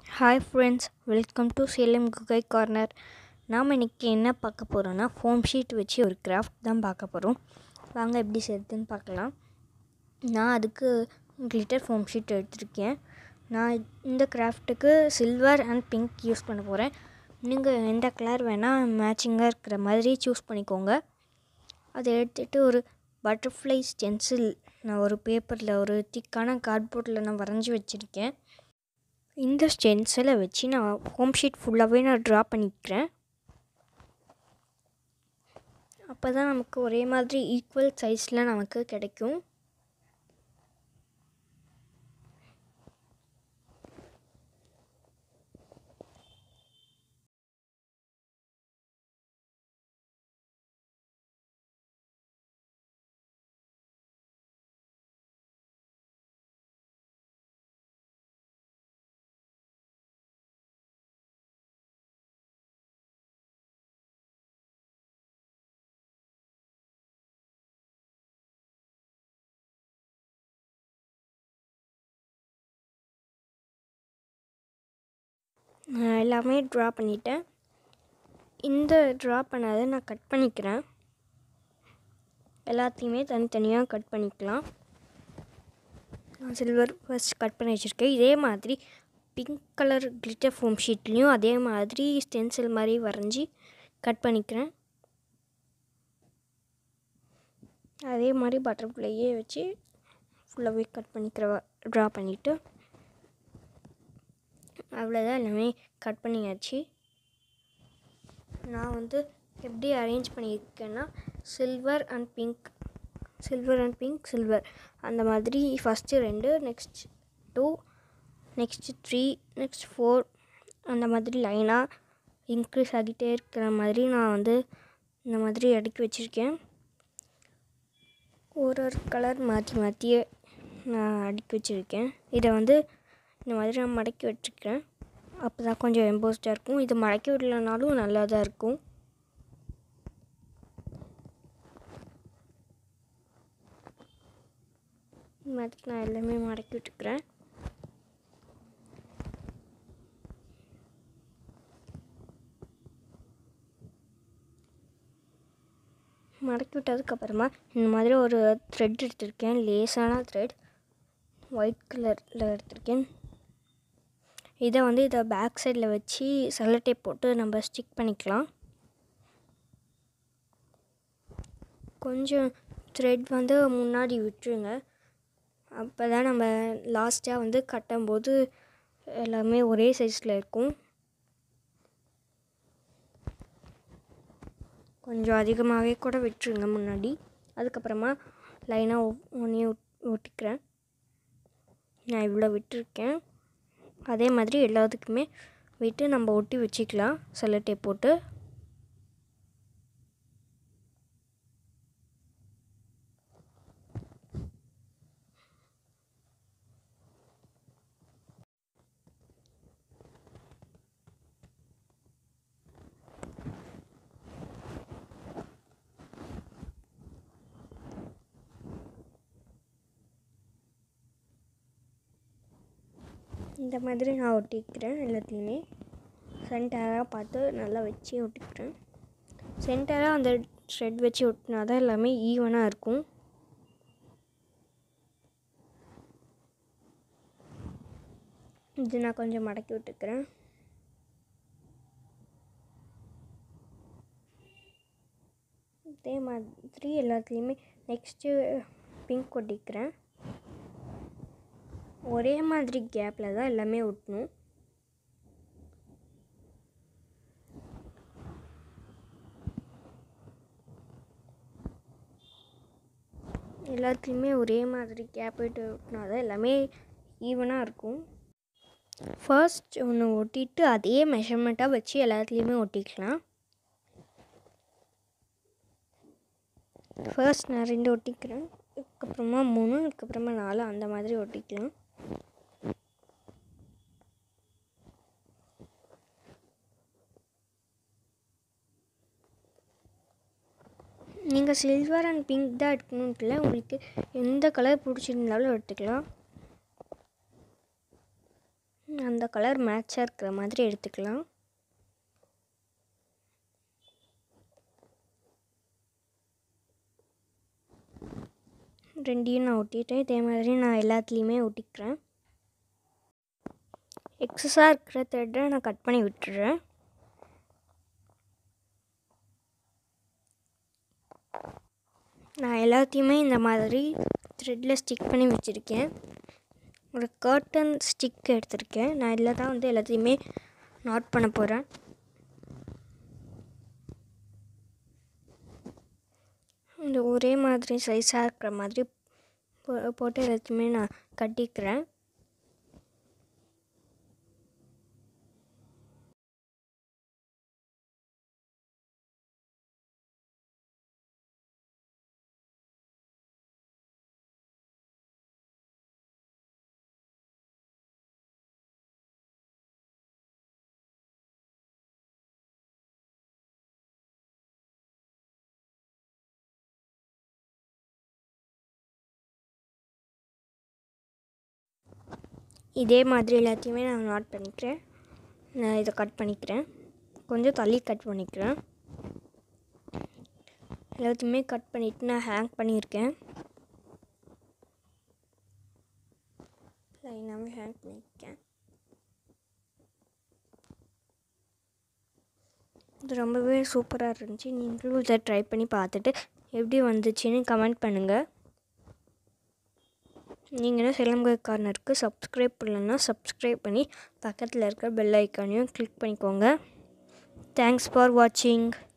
hi friends welcome to Salem Gugai corner நாம் இன்றைக்கி என்ன பார்க்க போகிறோன்னா ஃபோம் ஷீட் வச்சு ஒரு கிராஃப்ட் தான் பார்க்க போகிறோம் வாங்க எப்படி செய்யுதுன்னு பார்க்கலாம் நான் அதுக்கு கிளிட்டர் ஃபோம் ஷீட் எடுத்திருக்கேன் நான் இந்த கிராஃப்ட்டுக்கு சில்வர் அண்ட் பிங்க் யூஸ் பண்ண போகிறேன் நீங்கள் எந்த கலர் வேணால் மேட்சிங்காக இருக்கிற மாதிரி சூஸ் பண்ணிக்கோங்க அதை எடுத்துகிட்டு ஒரு பட்டர்ஃப்ளை ஸ்டென்சில் நான் ஒரு பேப்பரில் ஒரு திக்கான கார்ட்போர்டில் நான் வரைஞ்சி வச்சுருக்கேன் இந்த ஸ்டென்சிலை வச்சு நான் ஹோம் ஷீட் ஃபுல்லாகவே நான் ட்ரா பண்ணிக்கிறேன் அப்போ தான் நமக்கு ஒரே மாதிரி ஈக்குவல் சைஸில் நமக்கு கிடைக்கும் நான் எல்லாமே ட்ரா பண்ணிட்டேன் இந்த ட்ரா பண்ணதை நான் கட் பண்ணிக்கிறேன் எல்லாத்தையுமே தனித்தனியாக கட் பண்ணிக்கலாம் நான் சில்வர் ஃபஸ்ட் கட் பண்ணி வச்சுருக்கேன் இதே மாதிரி பிங்க் கலர் கிளிட்டர் ஃபோம் ஷீட்லேயும் அதே மாதிரி ஸ்டென்சில் மாதிரி வரைஞ்சி கட் பண்ணிக்கிறேன் அதே மாதிரி பட்டர்ஃப்ளையே வச்சு ஃபுல்லாகவே கட் பண்ணிக்கிற ட்ரா பண்ணிவிட்டு அவ்வளோதான் எல்லாமே கட் பண்ணியாச்சு நான் வந்து எப்படி அரேஞ்ச் பண்ணியிருக்கேன்னா silver and pink silver and pink silver அந்த மாதிரி ஃபஸ்ட்டு ரெண்டு next two next three next four அந்த மாதிரி லைனாக இன்க்ரீஸ் ஆகிட்டே இருக்கிற மாதிரி நான் வந்து இந்த மாதிரி அடுக்கி வச்சுருக்கேன் ஒரு ஒரு கலர் மாற்றி மாற்றியே நான் அடுக்கி வச்சுருக்கேன் இதை வந்து இந்த மாதிரி நான் மடக்கி வச்சுக்கிறேன் அப்போ தான் கொஞ்சம் எம்போஸ்டாக இருக்கும் இது மடக்கி விடலனாலும் நல்லா தான் இருக்கும் இந்த மாதிரி நான் எல்லாமே மடக்கி விட்டுக்கிறேன் மடக்கி விட்டதுக்கப்புறமா இந்த மாதிரி ஒரு த்ரெட் எடுத்திருக்கேன் லேஸான த்ரெட் ஒயிட் கலரில் எடுத்திருக்கேன் இதை வந்து இதை பேக் சைடில் வச்சு செல்லோ டேப் போட்டு நம்ம ஸ்டிக் பண்ணிக்கலாம் கொஞ்சம் த்ரெட் வந்து முன்னாடி விட்டுருங்க அப்போ தான் நம்ம லாஸ்ட்டாக வந்து கட்டும்போது எல்லாமே ஒரே சைஸில் இருக்கும் கொஞ்சம் அதிகமாகவே கூட விட்டுருங்க முன்னாடி அதுக்கப்புறமா லைனாக ஒன்றையும் ஒட்டிக்கிறேன் நான் இவ்வளோ விட்டுருக்கேன் அதே மாதிரி எல்லாத்துக்குமே விட்டு நம்ம ஒட்டி வச்சுக்கலாம் செல்லோ டேப் போட்டு இந்த மாதிரி நான் ஒட்டிக்கிறேன் எல்லாத்தையுமே சென்டராக பார்த்து நல்லா வச்சு ஒட்டிக்கிறேன் சென்டராக அந்த த்ரெட் வச்சு ஒட்டினா தான் எல்லாமே ஈவனாக இருக்கும் இது நான் கொஞ்சம் மடக்கி விட்டுக்கிறேன் இதே மாதிரி எல்லாத்துலேயுமே நெக்ஸ்ட்டு பிங்க் ஒட்டிக்கிறேன் ஒரே மாதிரி கேப்பில் தான் எல்லாமே ஒட்டணும் எல்லாத்துலேயுமே ஒரே மாதிரி கேப் விட்டு ஒட்டினா தான் எல்லாமே ஈவனாக இருக்கும் ஃபர்ஸ்ட் ஒன்று ஒட்டிட்டு அதே மெஷர்மெண்ட்டாக வச்சு எல்லாத்துலேயுமே ஒட்டிக்கலாம் ஃபர்ஸ்ட் நான் ரெண்டு ஒட்டிக்கிறேன் அதுக்கப்புறமா மூணு அதுக்கப்புறமா நாலு அந்த மாதிரி ஒட்டிக்கலாம் நீங்கள் சில்வர் அண்ட் பிங்க் தான் எடுக்கணுன்ட்டு இல்லை உங்களுக்கு எந்த கலர் பிடிச்சிருந்தாலும் எடுத்துக்கலாம் அந்த கலர் மேட்சாக இருக்கிற மாதிரி எடுத்துக்கலாம் ரெண்டையும் நான் ஒட்டிட்டேன் இதே மாதிரி நான் எல்லாத்துலேயுமே ஒட்டிக்கிறேன் எக்ஸஸாக இருக்கிற த்ரெட்டை நான் கட் பண்ணி விட்டுறேன் நான் எல்லாத்தையுமே இந்த மாதிரி த்ரெட்டில் ஸ்டிக் பண்ணி வச்சுருக்கேன் ஒரு கர்டன் ஸ்டிக் எடுத்திருக்கேன் நான் இதில் தான் வந்து எல்லாத்தையுமே நாட் பண்ண போகிறேன் இந்த ஒரே மாதிரி சைஸாக இருக்கிற மாதிரி போ- போட்டு எல்லாத்தையுமே நான் கட்டிக்கிறேன் இதே மாதிரி எல்லாத்தையுமே நான் நாட் பண்ணிக்கிறேன் நான் இதை கட் பண்ணிக்கிறேன் கொஞ்சம் தள்ளி கட் பண்ணிக்கிறேன் எல்லாத்தையுமே கட் பண்ணிவிட்டு நான் ஹேங் பண்ணியிருக்கேன் லைனாகவே ஹேங் பண்ணியிருக்கேன் இது ரொம்பவே சூப்பராக இருந்துச்சு நீங்களும் இதை ட்ரை பண்ணி பார்த்துட்டு எப்படி வந்துச்சுன்னு கமெண்ட் பண்ணுங்கள் நீங்களும் சிலம்பு கார்னருக்கு சப்ஸ்கிரைப் பண்ணலன்னா சப்ஸ்கிரைப் பண்ணி பக்கத்தில் இருக்க பெல் ஐக்கானையும் கிளிக் பண்ணிக்கோங்க தேங்க்ஸ் ஃபார் வாட்சிங்